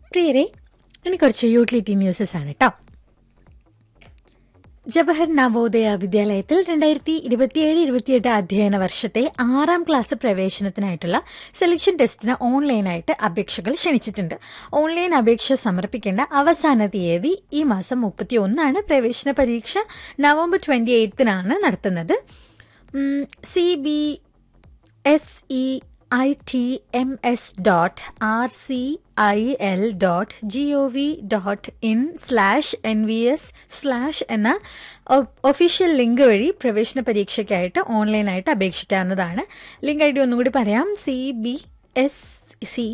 പ്രിയരെ ഇനി കുറച്ച് യൂട്ടിലിറ്റി ന്യൂസസ് ആണ് കേട്ടോ ജവഹർ നവോദയ വിദ്യാലയത്തിൽ രണ്ടായിരത്തി ഇരുപത്തിയേഴ് ഇരുപത്തിയെട്ട് അധ്യയന വർഷത്തെ ആറാം ക്ലാസ് പ്രവേശനത്തിനായിട്ടുള്ള സെലക്ഷൻ ടെസ്റ്റിന് ഓൺലൈനായിട്ട് അപേക്ഷകൾ ക്ഷണിച്ചിട്ടുണ്ട് ഓൺലൈൻ അപേക്ഷ സമർപ്പിക്കേണ്ട അവസാന തീയതി ഈ മാസം മുപ്പത്തി ഒന്നാണ് പ്രവേശന പരീക്ഷ നവംബർ ട്വന്റി എയ്ത്തിനാണ് നടത്തുന്നത് C B S E I T M S dot R C I L dot G O V dot in slash N V S slash എന്ന ഒഫീഷ്യൽ ലിങ്ക് വഴി പ്രവേശന പരീക്ഷയ്ക്കായിട്ട് ഓൺലൈനായിട്ട് അപേക്ഷിക്കാവുന്നതാണ് ലിങ്ക് ഐ ഡി ഒന്നുകൂടി പറയാം C B S C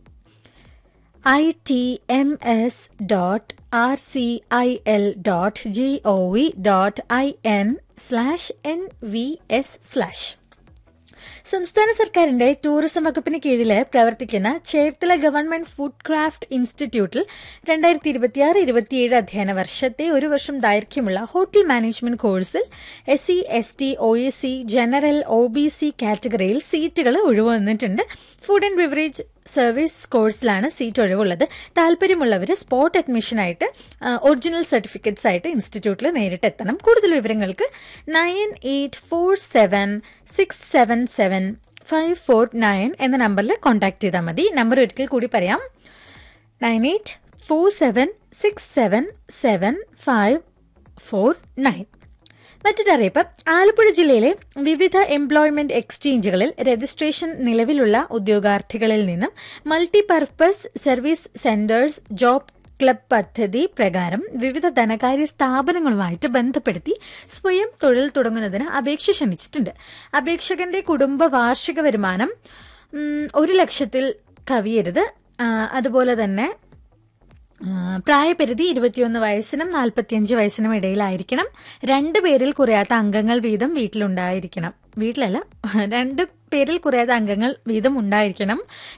I T M S dot R C I L dot G O V dot I N slash N V S slash സംസ്ഥാന സർക്കാരിന്റെ tourism വകുപ്പിന് കീഴിൽ പ്രവർത്തിക്കുന്ന ചേർത്തല ഗവൺമെന്റ് ഫുഡ് ക്രാഫ്റ്റ് ഇൻസ്റ്റിറ്റ്യൂട്ടിൽ രണ്ടായിരത്തി ഇരുപത്തിയാറ് ഇരുപത്തിയേഴ് അധ്യയന വർഷത്തെ ഒരു വർഷം ദൈർഘ്യമുള്ള ഹോട്ടൽ മാനേജ്മെന്റ് കോഴ്സിൽ S C S T O S C general O B C കാറ്റഗറിയിൽ സീറ്റുകൾ ഒഴിവ് വന്നിട്ടുണ്ട് ഫുഡ് ആൻഡ് ബിവറേജ് സർവീസ് കോഴ്സിലാണ് സീറ്റ് ഒഴിവുള്ളത് താല്പര്യമുള്ളവർ സ്പോട്ട് അഡ്മിഷനായിട്ട് ഒറിജിനൽ സർട്ടിഫിക്കറ്റ്സ് ആയിട്ട് ഇൻസ്റ്റിറ്റ്യൂട്ടിൽ നേരിട്ട് എത്തണം കൂടുതൽ വിവരങ്ങൾക്ക് nine eight four seven six seven seven five four nine എന്ന നമ്പറിൽ കോൺടാക്ട് ചെയ്താൽ മതി നമ്പർ ഒരിക്കൽ കൂടി പറയാം nine eight four seven six seven seven five four nine മറ്റൊരറിയിപ്പ് ആലപ്പുഴ ജില്ലയിലെ വിവിധ എംപ്ലോയ്മെന്റ് എക്സ്ചേഞ്ചുകളിൽ രജിസ്ട്രേഷൻ നിലവിലുള്ള ഉദ്യോഗാർത്ഥികളിൽ നിന്നും multipurpose service centres job club പദ്ധതി പ്രകാരം വിവിധ ധനകാര്യ സ്ഥാപനങ്ങളുമായിട്ട് ബന്ധപ്പെടുത്തി സ്വയം തൊഴിൽ തുടങ്ങുന്നതിന് അപേക്ഷ ക്ഷണിച്ചിട്ടുണ്ട് അപേക്ഷകന്റെ കുടുംബ വാർഷിക വരുമാനം ഒരു ലക്ഷത്തിൽ കവിയരുത് അതുപോലെ തന്നെ പ്രായപരിധി ഇരുപത്തിയൊന്ന് വയസ്സിനും നാൽപ്പത്തിയഞ്ച് വയസ്സിനും ഇടയിലായിരിക്കണം രണ്ട് പേരിൽ കുറയാത്ത അംഗങ്ങൾ വീതം വീട്ടിലുണ്ടായിരിക്കണം വീട്ടിലല്ല രണ്ട് പേരിൽ കുറയാത്ത അംഗങ്ങൾ വീതം ഉണ്ടായിരിക്കണം